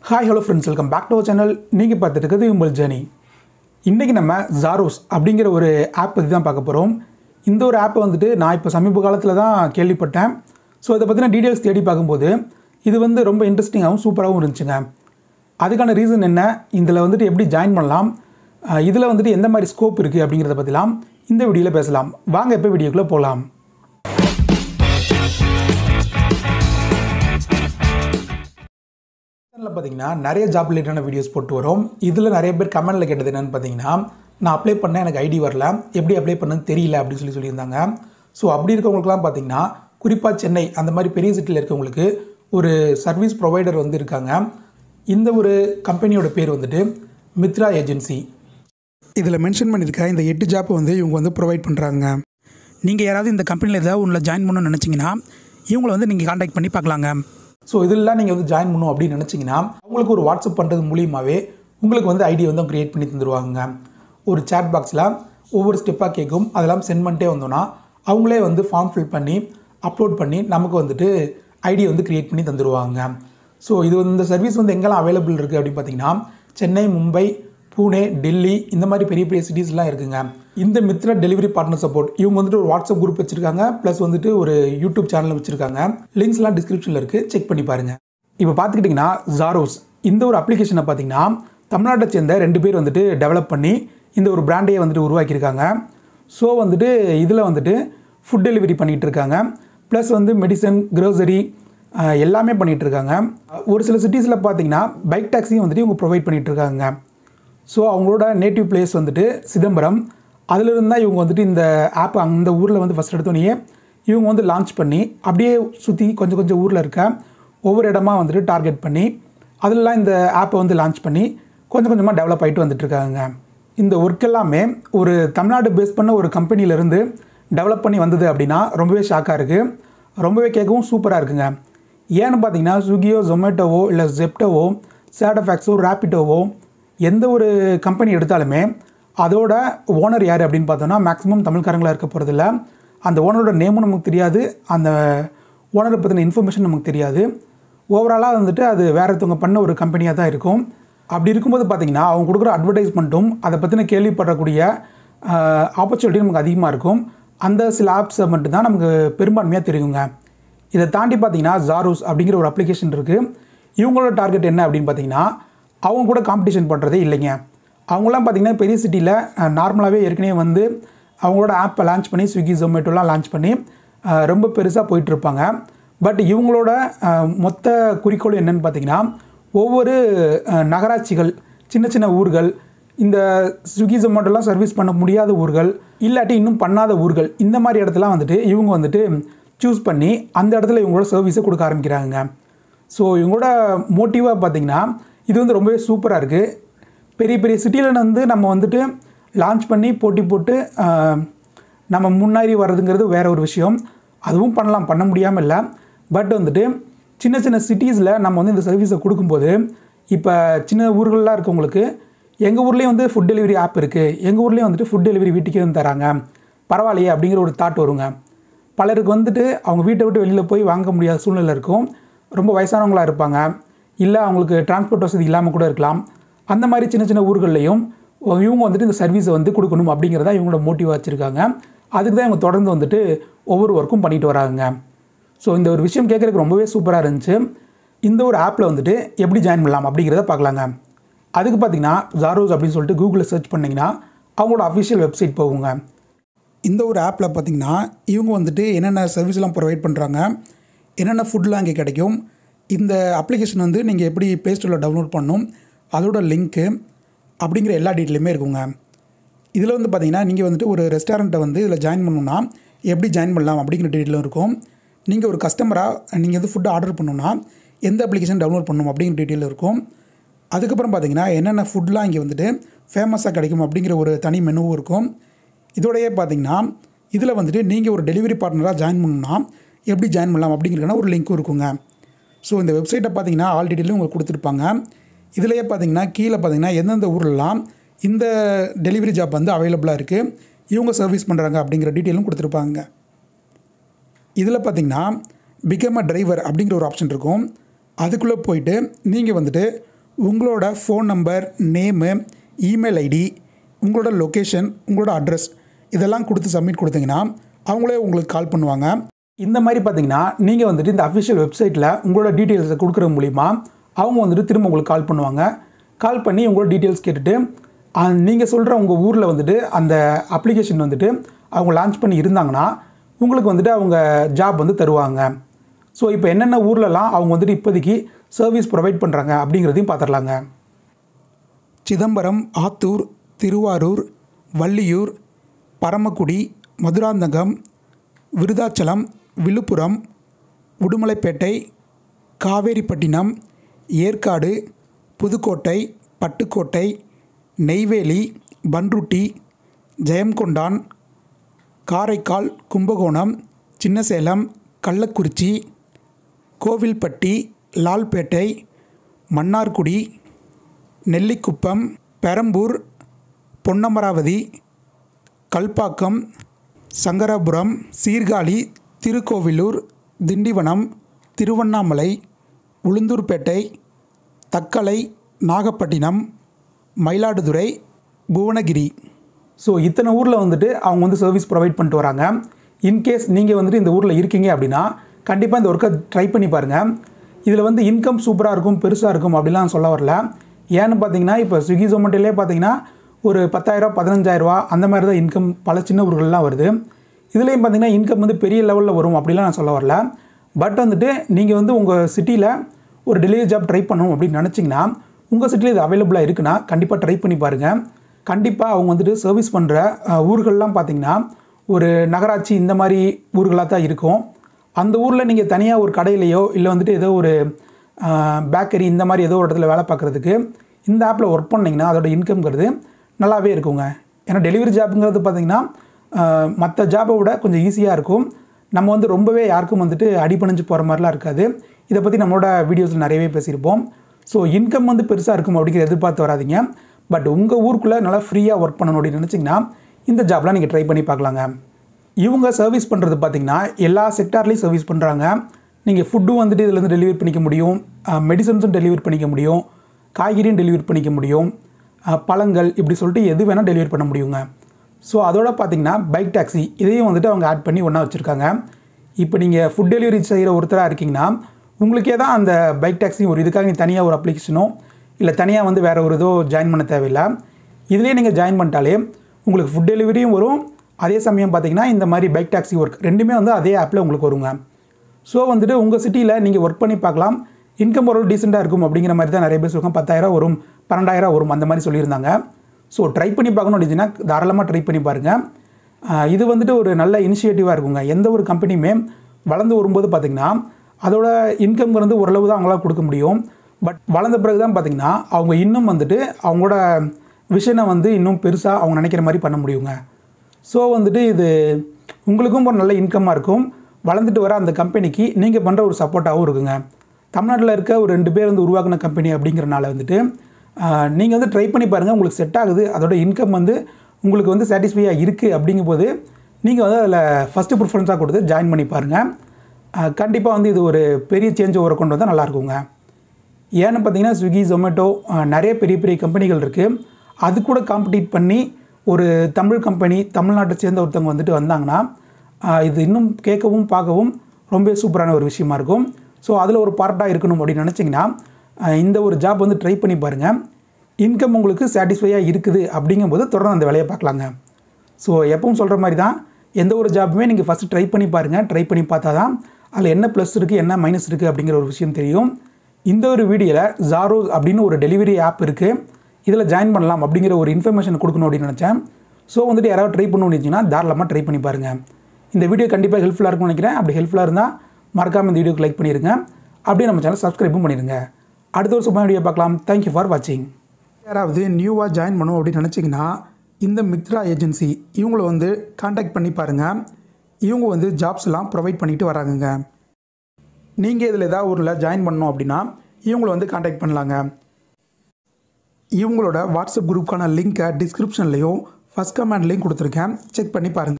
hi hello friends welcome back to channel நீங்கள் பார்த்துட்டு இருக்கிறது உங்கள் ஜேர்னி இன்றைக்கி நம்ம ஜாரோஸ் அப்படிங்கிற ஒரு ஆப் பற்றி தான் பார்க்க போகிறோம் இந்த ஒரு ஆப்பை வந்துட்டு நான் இப்போ சமீப காலத்தில் தான் கேள்விப்பட்டேன் ஸோ இதை பற்றின டீட்டெயில்ஸ் தேடி பார்க்கும்போது இது வந்து ரொம்ப இன்ட்ரெஸ்டிங்காகவும் சூப்பராகவும் இருந்துச்சுங்க அதுக்கான ரீசன் என்ன இதில் வந்துட்டு எப்படி ஜாயின் பண்ணலாம் இதில் வந்துட்டு எந்த மாதிரி ஸ்கோப் இருக்குது அப்படிங்கிறத பற்றிலாம் இந்த வீடியோவில் பேசலாம் வாங்க இப்போ வீடியோக்குள்ளே போகலாம் சேனலில் பார்த்தீங்கன்னா நிறைய ஜாப் ரிலேட்டடான வீடியோஸ் போட்டு வரும் இதில் நிறைய பேர் கமெண்ட்டில் கேட்டது என்னென்னு பார்த்தீங்கன்னா நான் அப்ளை பண்ணேன் எனக்கு ஐடி வரல எப்படி அப்ளை பண்ணது தெரியல அப்படின்னு சொல்லி சொல்லியிருந்தாங்க ஸோ அப்படி இருக்கவங்களுக்குலாம் பார்த்தீங்கன்னா குறிப்பாக சென்னை அந்த மாதிரி பெரிய சிட்டியில் இருக்கவங்களுக்கு ஒரு சர்வீஸ் ப்ரொவைடர் வந்து இருக்காங்க இந்த ஒரு கம்பெனியோட பேர் வந்துட்டு மித்ரா ஏஜென்சி இதில் மென்ஷன் பண்ணியிருக்க இந்த எட்டு ஜாப்பை வந்து இவங்க வந்து ப்ரொவைட் பண்ணுறாங்க நீங்கள் யாராவது இந்த கம்பெனியில் ஏதாவது உள்ள ஜாயின் பண்ணணும்னு நினச்சிங்கன்னா இவங்களை வந்து நீங்கள் காண்டாக்ட் பண்ணி பார்க்கலாங்க ஸோ இதெல்லாம் நீங்கள் வந்து ஜாயின் பண்ணணும் அப்படின்னு நினச்சிங்கன்னா அவங்களுக்கு ஒரு வாட்ஸ்அப் பண்ணுறது மூலியமாகவே உங்களுக்கு வந்து ஐடி வந்து க்ரியேட் பண்ணி தந்துடுவாங்க ஒரு சேட் பாக்ஸில் ஒவ்வொரு ஸ்டெப்பாக கேட்கும் அதெல்லாம் சென்ட் பண்ணிட்டே வந்தோன்னா அவங்களே வந்து ஃபார்ம் ஃபில் பண்ணி அப்லோட் பண்ணி நமக்கு வந்துட்டு ஐடி வந்து க்ரியேட் பண்ணி தந்துடுவாங்க ஸோ இது வந்து இந்த சர்வீஸ் வந்து எங்கெல்லாம் அவைலபிள் இருக்குது அப்படின்னு பார்த்தீங்கன்னா சென்னை மும்பை பூனே டெல்லி இந்த மாதிரி பெரிய பெரிய சிட்டிஸ்லாம் இருக்குங்க இந்த மித்ரா டெலிவரி பார்ட்னர் சப்போர்ட் இவங்க வந்துட்டு ஒரு வாட்ஸ்அப் குரூப் வச்சிருக்காங்க ப்ளஸ் வந்துட்டு ஒரு யூடியூப் சேனல் வச்சிருக்காங்க லிங்க்ஸ்லாம் டிஸ்கிரிப்ஷனில் இருக்குது செக் பண்ணி பாருங்கள் இப்போ பார்த்துக்கிட்டிங்கன்னா ஜாரோஸ் இந்த ஒரு அப்ளிகேஷனை பார்த்தீங்கன்னா தமிழ்நாட்டை சேர்ந்த ரெண்டு பேர் வந்துட்டு டெவலப் பண்ணி இந்த ஒரு பிராண்டையே வந்துட்டு உருவாக்கியிருக்காங்க ஸோ வந்துட்டு இதில் வந்துட்டு ஃபுட் டெலிவரி பண்ணிகிட்டு இருக்காங்க ப்ளஸ் வந்து மெடிசன் க்ரோசரி எல்லாமே பண்ணிகிட்டு இருக்காங்க ஒரு சில சிட்டிஸில் பார்த்தீங்கன்னா பைக் டாக்ஸியும் வந்துட்டு இவங்க ப்ரொவைட் பண்ணிகிட்டு இருக்காங்க ஸோ அவங்களோட நேட்டிவ் பிளேஸ் வந்துட்டு சிதம்பரம் அதிலிருந்து தான் இவங்க வந்துட்டு இந்த ஆப் அந்த ஊரில் வந்து ஃபஸ்ட் எடுத்தோடனே இவங்க வந்து லான்ச் பண்ணி அப்படியே சுற்றி கொஞ்சம் கொஞ்சம் ஊரில் இருக்க ஒவ்வொரு இடமா வந்துட்டு டார்கெட் பண்ணி அதிலலாம் இந்த ஆப்பை வந்து லான்ச் பண்ணி கொஞ்சம் கொஞ்சமாக டெவலப் ஆகிட்டு வந்துட்டுருக்காங்க இந்த ஒர்க் எல்லாமே ஒரு தமிழ்நாடு பேஸ் பண்ண ஒரு கம்பெனியிலேருந்து டெவலப் பண்ணி வந்தது அப்படின்னா ரொம்பவே ஷாக்காக இருக்குது ரொம்பவே கேட்கவும் சூப்பராக இருக்குங்க ஏன்னு பார்த்தீங்கன்னா ஸ்விக்கியோ ஜொமேட்டோவோ இல்லை ஜெப்டோவோ சேடஃபேக்ஸோ ரேப்பிட்டோவோ எந்த ஒரு கம்பெனி எடுத்தாலுமே அதோட ஓனர் யார் அப்படின்னு பார்த்தோன்னா மேக்ஸிமம் தமிழ்காரங்களாக இருக்க போகிறதில்ல அந்த ஓனரோட நேமும் நமக்கு தெரியாது அந்த ஓனரை பற்றின இன்ஃபர்மேஷன் நமக்கு தெரியாது ஓவராலாக வந்துட்டு அது வேற ஒருத்தவங்க பண்ண ஒரு கம்பெனியாக தான் இருக்கும் அப்படி இருக்கும்போது பார்த்தீங்கன்னா அவங்க கொடுக்குற அட்வர்டைஸ்மெண்ட்டும் அதை பற்றின கேள்விப்படக்கூடிய ஆப்பர்ச்சுனிட்டி நமக்கு அதிகமாக இருக்கும் அந்த சில ஆப்ஸை மட்டும்தான் நமக்கு பெரும்பான்மையாக தெரியுங்க இதை தாண்டி பார்த்தீங்கன்னா ஜாரூஸ் அப்படிங்கிற ஒரு அப்ளிகேஷன் இருக்குது இவங்களோட டார்கெட் என்ன அப்படின்னு பார்த்தீங்கன்னா அவங்க கூட காம்படிஷன் பண்ணுறதே இல்லைங்க அவங்களாம் பார்த்திங்கன்னா பெரிய சிட்டியில் நார்மலாகவே ஏற்கனவே வந்து அவங்களோட ஆப்பை லான்ச் பண்ணி ஸ்விக்கி ஜொமேட்டோலாம் லான்ச் பண்ணி ரொம்ப பெருசாக போயிட்டுருப்பாங்க பட் இவங்களோட மொத்த குறிக்கோள் என்னென்னு பார்த்தீங்கன்னா ஒவ்வொரு நகராட்சிகள் சின்ன சின்ன ஊர்கள் இந்த ஸ்விக்கி ஜொமேட்டோலாம் சர்வீஸ் பண்ண முடியாத ஊர்கள் இல்லாட்டி இன்னும் பண்ணாத ஊர்கள் இந்த மாதிரி இடத்துலாம் வந்துட்டு இவங்க வந்துட்டு சூஸ் பண்ணி அந்த இடத்துல இவங்களோட சர்வீஸை கொடுக்க ஆரம்பிக்கிறாங்க ஸோ இவங்களோட மோட்டிவாக பார்த்திங்கன்னா இது வந்து ரொம்பவே சூப்பராக இருக்குது பெரிய பெரிய சிட்டியில் வந்து நம்ம வந்துட்டு லான்ச் பண்ணி போட்டி போட்டு நம்ம முன்னாடி வர்றதுங்கிறது வேற ஒரு விஷயம் அதுவும் பண்ணலாம் பண்ண முடியாமல் இல்லை பட் வந்துட்டு சின்ன சின்ன சிட்டிஸில் நம்ம வந்து இந்த சர்வீஸை கொடுக்கும்போது இப்போ சின்ன ஊர்கள்லாம் இருக்கவங்களுக்கு எங்கள் ஊர்லேயும் வந்து ஃபுட் டெலிவரி ஆப் இருக்குது எங்கள் ஊர்லேயும் வந்துட்டு ஃபுட் டெலிவரி வீட்டுக்கே வந்து தராங்க பரவாயில்லையே அப்படிங்கிற ஒரு தாட் வருங்க பலருக்கு வந்துட்டு அவங்க வீட்டை விட்டு வெளியில் போய் வாங்க முடியாத சூழ்நிலை இருக்கும் ரொம்ப வயசானவங்களாக இருப்பாங்க இல்லை அவங்களுக்கு டிரான்ஸ்போர்ட் வசதி இல்லாமல் கூட இருக்கலாம் அந்த மாதிரி சின்ன சின்ன ஊர்கள்லையும் இவங்க வந்துட்டு இந்த சர்வீஸை வந்து கொடுக்கணும் அப்படிங்கிறத இவங்களோட மோட்டிவாக வச்சுருக்காங்க அதுக்கு தான் இவங்க தொடர்ந்து வந்துட்டு ஒவ்வொரு ஒர்க்கும் பண்ணிட்டு வராங்க ஸோ இந்த ஒரு விஷயம் கேட்குறதுக்கு ரொம்பவே சூப்பராக இருந்துச்சு இந்த ஒரு ஆப்பில் வந்துட்டு எப்படி ஜாயின் பண்ணலாம் அப்படிங்கிறத பார்க்கலாங்க அதுக்கு பார்த்தீங்கன்னா ஜாரோஸ் அப்படின்னு சொல்லிட்டு கூகுளில் சர்ச் பண்ணிங்கன்னா அவங்களோட அஃபிஷியல் வெப்சைட் போகுங்க இந்த ஒரு ஆப்பில் பார்த்திங்கன்னா இவங்க வந்துட்டு என்னென்ன சர்வீஸ்லாம் ப்ரொவைட் பண்ணுறாங்க என்னென்ன ஃபுட்லாம் இங்கே கிடைக்கும் இந்த அப்ளிகேஷன் வந்து நீங்கள் எப்படி ப்ளே ஸ்டோரில் டவுன்லோட் பண்ணணும் அதோட லிங்க்கு அப்படிங்கிற எல்லா டீட்டெயிலுமே இருக்குங்க இதில் வந்து பார்த்தீங்கன்னா நீங்கள் வந்துட்டு ஒரு ரெஸ்டாரண்ட்டை வந்து இதில் ஜாயின் பண்ணணுன்னா எப்படி ஜாயின் பண்ணலாம் அப்படிங்கிற டீட்டெயிலும் இருக்கும் நீங்கள் ஒரு கஸ்டமராக நீங்கள் வந்து ஃபுட் ஆர்டர் பண்ணணுன்னா எந்த அப்ளிகேஷன் டவுன்லோட் பண்ணணும் அப்படிங்கிற டீட்டெயில் இருக்கும் அதுக்கப்புறம் பார்த்தீங்கன்னா என்னென்ன ஃபுட்லாம் இங்கே வந்துட்டு ஃபேமஸாக கிடைக்கும் அப்படிங்கிற ஒரு தனி மெனுவும் இருக்கும் இதோடையே பார்த்தீங்கன்னா இதில் வந்துட்டு நீங்கள் ஒரு டெலிவரி பார்ட்னராக ஜாயின் பண்ணணுன்னா எப்படி ஜாயின் பண்ணலாம் அப்படிங்கிறதுக்கான ஒரு லிங்க்கும் இருக்குங்க ஸோ இந்த வெப்சைட்டை பார்த்தீங்கன்னா ஆல் டீட்டெயிலும் உங்களுக்கு கொடுத்துருப்பாங்க இதிலேயே பார்த்தீங்கன்னா கீழே பார்த்தீங்கன்னா எந்தெந்த ஊர்லலாம் இந்த டெலிவரி ஜாப் வந்து அவைலபிளாக இருக்குது இவங்க சர்வீஸ் பண்ணுறாங்க அப்படிங்கிற டீட்டெயிலும் கொடுத்துருப்பாங்க இதில் பார்த்தீங்கன்னா பிகம் அ டிரைவர் அப்படிங்கிற ஒரு ஆப்ஷன் இருக்கும் அதுக்குள்ளே போயிட்டு நீங்கள் வந்துட்டு உங்களோட phone number name email ID உங்களோட லொக்கேஷன் உங்களோட அட்ரஸ் இதெல்லாம் கொடுத்து சப்மிட் கொடுத்தீங்கன்னா அவங்களே உங்களுக்கு கால் பண்ணுவாங்க இந்த மாதிரி பார்த்தீங்கன்னா நீங்கள் வந்துட்டு இந்த அஃபிஷியல் வெப்சைட்டில் உங்களோட டீட்டெயில்ஸை கொடுக்குறது மூலிமா அவங்க வந்துட்டு திரும்ப உங்களுக்கு கால் பண்ணுவாங்க கால் பண்ணி உங்களோட டீட்டெயில்ஸ் கேட்டுட்டு நீங்கள் சொல்கிற உங்கள் ஊரில் வந்துட்டு அந்த அப்ளிகேஷன் வந்துட்டு அவங்க லான்ச் பண்ணி இருந்தாங்கன்னா உங்களுக்கு வந்துட்டு அவங்க ஜாப் வந்து தருவாங்க ஸோ இப்போ என்னென்ன ஊர்லலாம் அவங்க வந்துட்டு இப்போதைக்கு சர்வீஸ் ப்ரொவைட் பண்ணுறாங்க அப்படிங்கிறதையும் பார்த்துடலாங்க சிதம்பரம் ஆத்தூர் திருவாரூர் வள்ளியூர் பரமக்குடி மதுராந்தகம் விருதாச்சலம் விழுப்புரம் உடுமலைப்பேட்டை காவேரிப்பட்டினம் ஏற்காடு புதுக்கோட்டை பட்டுக்கோட்டை நெய்வேலி பன்ருட்டி ஜெயம்கொண்டான் காரைக்கால் கும்பகோணம் சின்னசேலம் கள்ளக்குறிச்சி கோவில்பட்டி லால்பேட்டை மன்னார்குடி நெல்லிக்குப்பம் பெரம்பூர் பொன்னமராவதி கல்பாக்கம் சங்கராபுரம் சீர்காழி திருக்கோவிலூர் திண்டிவனம் திருவண்ணாமலை உளுந்தூர்பேட்டை தக்கலை நாகப்பட்டினம் மயிலாடுதுறை புவனகிரி ஸோ இத்தனை ஊரில் வந்துட்டு அவங்க வந்து சர்வீஸ் ப்ரொவைட் பண்ணிட்டு வராங்க இன்கேஸ் நீங்கள் வந்துட்டு இந்த ஊரில் இருக்கீங்க அப்படின்னா கண்டிப்பாக இந்த ஒர்க்கை ட்ரை பண்ணி பாருங்கள் இதில் வந்து இன்கம் சூப்பராக இருக்கும் பெருசாக இருக்கும் அப்படிலாம் சொல்ல வரல ஏன்னு பார்த்தீங்கன்னா இப்போ ஸ்விக்கி ஜொமேட்டோலே பார்த்தீங்கன்னா ஒரு பத்தாயிரரூவா பதினஞ்சாயிரரூவா அந்த மாதிரி தான் இன்கம் பல சின்ன ஊர்கள்லாம் வருது இதுலேயும் பார்த்தீங்கன்னா இன்கம் வந்து பெரிய லெவலில் வரும் அப்படிலாம் நான் சொல்ல வரல பட் வந்துட்டு நீங்கள் வந்து உங்கள் சிட்டியில் ஒரு டெலிவரி ஜாப் ட்ரை பண்ணணும் அப்படின்னு நினச்சிங்கன்னா உங்கள் சிட்டியில் இது அவைலபிளாக இருக்குன்னா கண்டிப்பாக ட்ரை பண்ணி பாருங்கள் கண்டிப்பாக அவங்க வந்துட்டு சர்வீஸ் பண்ணுற ஊர்கள்லாம் பார்த்தீங்கன்னா ஒரு நகராட்சி இந்த மாதிரி ஊர்களாக தான் இருக்கும் அந்த ஊரில் நீங்கள் தனியாக ஒரு கடையிலையோ இல்லை வந்துட்டு ஏதோ ஒரு பேக்கரி இந்த மாதிரி ஏதோ ஒரு இடத்துல வேலை பார்க்குறதுக்கு இந்த ஆப்பில் ஒர்க் பண்ணிங்கன்னா அதோட இன்கம்ங்கிறது நல்லாவே இருக்குங்க ஏன்னா டெலிவரி ஜாப்புங்கிறது பார்த்திங்கன்னா மற்ற ஜாப்பை விட கொஞ்சம் ஈஸியாக இருக்கும் நம்ம வந்து ரொம்பவே யாருக்கும் வந்துட்டு அடிபணிஞ்சு போகிற மாதிரிலாம் இருக்காது இதை பற்றி நம்மளோட வீடியோஸில் நிறையவே பேசியிருப்போம் ஸோ இன்கம் வந்து பெருசாக இருக்கும் அப்படிங்கிற எதிர்பார்த்து வராதிங்க பட் உங்கள் ஊருக்குள்ளே நல்லா ஃப்ரீயாக ஒர்க் பண்ணணும் அப்படின்னு நினச்சிங்கன்னா இந்த ஜாப்லாம் நீங்கள் ட்ரை பண்ணி பார்க்கலாங்க இவங்க சர்வீஸ் பண்ணுறது பார்த்திங்கன்னா எல்லா செக்டார்லேயும் சர்வீஸ் பண்ணுறாங்க நீங்கள் ஃபுட்டும் வந்துட்டு இதுலேருந்து டெலிவரி பண்ணிக்க முடியும் மெடிசன்ஸும் டெலிவரி பண்ணிக்க முடியும் காய்கறியும் டெலிவரி பண்ணிக்க முடியும் பழங்கள் இப்படி சொல்லிட்டு எது வேணால் டெலிவரி பண்ண முடியுங்க ஸோ அதோட பார்த்தீங்கன்னா பைக் டாக்ஸி இதையும் வந்துட்டு அவங்க ஆட் பண்ணி ஒன்றா வச்சுருக்காங்க இப்போ நீங்கள் ஃபுட் டெலிவரி செய்கிற ஒருத்தராக இருக்கீங்கன்னா உங்களுக்கே தான் அந்த பைக் டாக்ஸி ஒரு இதுக்காக நீ தனியாக ஒரு அப்ளிகேஷனோ இல்லை தனியாக வந்து வேறு ஒரு இதோ ஜாயின் பண்ண தேவையில்லை இதுலேயே நீங்கள் ஜாயின் பண்ணிட்டாலே உங்களுக்கு ஃபுட் டெலிவரியும் வரும் அதே சமயம் பார்த்தீங்கன்னா இந்த மாதிரி பைக் டாக்ஸி ஒர்க் ரெண்டுமே வந்து அதே ஆப்பில் உங்களுக்கு வருங்க ஸோ வந்துட்டு உங்கள் சிட்டியில் நீங்கள் ஒர்க் பண்ணி பார்க்கலாம் இன்கம் ஒரு டீசெண்டாக இருக்கும் அப்படிங்கிற மாதிரி தான் நிறைய பேர் சொல்லுவாங்க பத்தாயிரம் வரும் பன்னெண்டாயிரம் வரும் அந்த மாதிரி சொல்லியிருந்தாங்க ஸோ ட்ரை பண்ணி பார்க்கணும் அப்படின்னா தாராளமாக ட்ரை பண்ணி பாருங்கள் இது வந்துட்டு ஒரு நல்ல இனிஷியேட்டிவாக இருக்குங்க எந்த ஒரு கம்பெனியுமே வளர்ந்து வரும்போது பார்த்திங்கன்னா அதோட இன்கம் வந்து ஓரளவு தான் அவங்களால கொடுக்க முடியும் பட் வளர்ந்த பிறகு தான் பார்த்திங்கன்னா அவங்க இன்னும் வந்துட்டு அவங்களோட விஷனை வந்து இன்னும் பெருசாக அவங்க நினைக்கிற மாதிரி பண்ண முடியுங்க ஸோ வந்துட்டு இது உங்களுக்கும் ஒரு நல்ல இன்கம்மாக இருக்கும் வளர்ந்துட்டு வர அந்த கம்பெனிக்கு நீங்கள் பண்ணுற ஒரு சப்போர்ட்டாகவும் இருக்குங்க தமிழ்நாட்டில் இருக்க ஒரு ரெண்டு பேர் வந்து உருவாக்கின கம்பெனி அப்படிங்கிறனால வந்துட்டு நீங்கள் வந்து ட்ரை பண்ணி பாருங்கள் உங்களுக்கு செட் ஆகுது அதோட இன்கம் வந்து உங்களுக்கு வந்து சாட்டிஸ்ஃபையாக இருக்குது அப்படிங்கும்போது நீங்கள் வந்து அதில் ஃபஸ்ட்டு ப்ரிஃபரன்ஸாக கொடுத்து ஜாயின் பண்ணி பாருங்கள் கண்டிப்பாக வந்து இது ஒரு பெரிய சேஞ்ச் ஓவரை கொண்டு வந்தால் நல்லா இருக்குங்க ஏன்னு பார்த்தீங்கன்னா ஸ்விக்கி ஜொமேட்டோ நிறைய பெரிய பெரிய கம்பெனிகள் இருக்குது அது கூட காம்படிட் பண்ணி ஒரு தமிழ் கம்பெனி தமிழ்நாட்டை சேர்ந்த ஒருத்தவங்க வந்துட்டு வந்தாங்கன்னா இது இன்னும் கேட்கவும் பார்க்கவும் ரொம்ப சூப்பரான ஒரு விஷயமா இருக்கும் ஸோ அதில் ஒரு பார்ட்டாக இருக்கணும் அப்படின்னு நினச்சிங்கன்னா இந்த ஒரு ஜாப் வந்து ட்ரை பண்ணி பாருங்கள் இன்கம் உங்களுக்கு சாட்டிஸ்ஃபையாக இருக்குது அப்படிங்கும்போது தொடர்ந்து அந்த வேலையை பார்க்கலாங்க ஸோ எப்பவும் சொல்கிற மாதிரி தான் எந்த ஒரு ஜாப்புமே நீங்கள் ஃபஸ்ட்டு ட்ரை பண்ணி பாருங்கள் ட்ரை பண்ணி பார்த்தா தான் அதில் என்ன ப்ளஸ் இருக்குது என்ன மைனஸ் இருக்குது அப்படிங்கிற ஒரு விஷயம் தெரியும் இந்த ஒரு வீடியோவில் ஜாரோ அப்படின்னு ஒரு டெலிவரி ஆப் இருக்குது இதில் ஜாயின் பண்ணலாம் அப்படிங்கிற ஒரு இன்ஃபர்மேஷன் கொடுக்கணும் அப்படின்னு நினச்சேன் ஸோ வந்துட்டு யாராவது ட்ரை பண்ணணும்னு வச்சிங்கன்னா தாராளமாக ட்ரை பண்ணி பாருங்கள் இந்த வீடியோ கண்டிப்பாக ஹெல்ப்ஃபுல்லாக இருக்கும்னு நினைக்கிறேன் அப்படி ஹெல்ப்ஃபுல்லாக இருந்தால் மறக்காமல் இந்த வீடியோக்கு லைக் பண்ணிடுங்க அப்படியே நம்ம சேனல் சப்ஸ்கிரைபும் பண்ணிடுங்க அடுத்த ஒரு சும்மா வீடியோ பார்க்கலாம் தேங்க்யூ ஃபார் வாட்சிங் யாராவது நியூவாக ஜாயின் பண்ணணும் அப்படின்னு நினச்சிங்கன்னா இந்த மித்ரா ஏஜென்சி இவங்களை வந்து காண்டாக்ட் பண்ணி பாருங்கள் இவங்க வந்து ஜாப்ஸ்லாம் ப்ரொவைட் பண்ணிட்டு வராங்கங்க நீங்கள் இதில் ஏதாவது ஊரில் ஜாயின் பண்ணணும் அப்படின்னா இவங்களை வந்து காண்டாக்ட் பண்ணலாங்க இவங்களோட வாட்ஸ்அப் குரூப்புக்கான லிங்க்கை டிஸ்கிரிப்ஷன்லேயும் ஃபஸ்ட் கமெண்ட்லேயும் கொடுத்துருக்கேன் செக் பண்ணி பாருங்கள்